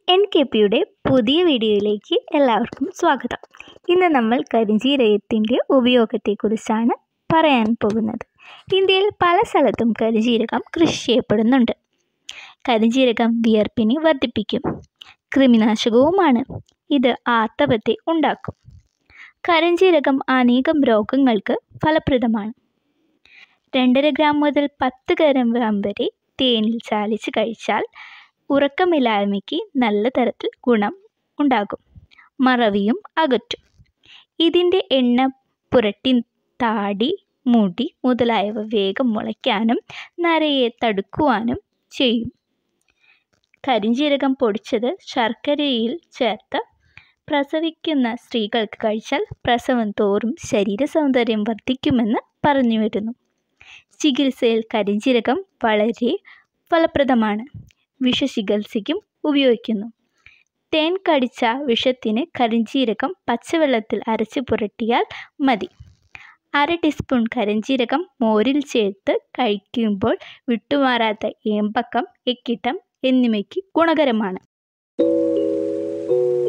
N K പിയുടെ പുതിയ വീഡിയോയിലേക്ക് എല്ലാവർക്കും സ്വാഗതം ഇന്ന് നമ്മൾ കരിഞ്ജീരകത്തിൻ്റെ ഉപയോഗത്തെക്കുറിച്ചാണ് പറയാൻ പോകുന്നത് ഇന്ത്യയിൽ പല സ്ഥലത്തും കരിഞ്ജീരകം കൃഷി ചെയ്യപ്പെടുന്നുണ്ട് കരിഞ്ജീരകം വിയർപ്പിനെ വർദ്ധിപ്പിക്കും കൃമിനാശകവുമാണ് ഇത് ആർത്തവത്തെ ഉണ്ടാക്കും കരിഞ്ജീരകം അനേകം രോഗങ്ങൾക്ക് ഫലപ്രദമാണ് രണ്ടര ഗ്രാം മുതൽ പത്ത് ഗ്രാം വരെ തേനിൽ ചാലിച്ച് കഴിച്ചാൽ ഉറക്കമില്ലായ്മയ്ക്ക് നല്ല തരത്തിൽ ഗുണം ഉണ്ടാകും മറവിയും അകറ്റും ഇതിൻ്റെ എണ്ണ പുരട്ടി താടി മുടി മുതലായവ വേഗം മുളയ്ക്കാനും നരയെ തടുക്കുവാനും ചെയ്യും കരിഞ്ജീരകം പൊടിച്ചത് ശർക്കരയിൽ ചേർത്ത് പ്രസവിക്കുന്ന സ്ത്രീകൾക്ക് കഴിച്ചാൽ പ്രസവം തോറും ശരീര സൗന്ദര്യം വർദ്ധിക്കുമെന്ന് പറഞ്ഞു വരുന്നു ചികിത്സയിൽ കരിഞ്ജീരകം വളരെ ഫലപ്രദമാണ് വിഷചികിത്സയ്ക്കും ഉപയോഗിക്കുന്നു തേൻ കടിച്ച വിഷത്തിന് കരിഞ്ജീരകം പച്ചവെള്ളത്തിൽ അരച്ച് പുരട്ടിയാൽ മതി അര ടീസ്പൂൺ കരിഞ്ജീരകം മോരിൽ ചേർത്ത് കഴിക്കുമ്പോൾ വിട്ടുമാറാത്ത ഏമ്പക്കം എക്കിട്ടം എന്നിവയ്ക്ക് ഗുണകരമാണ്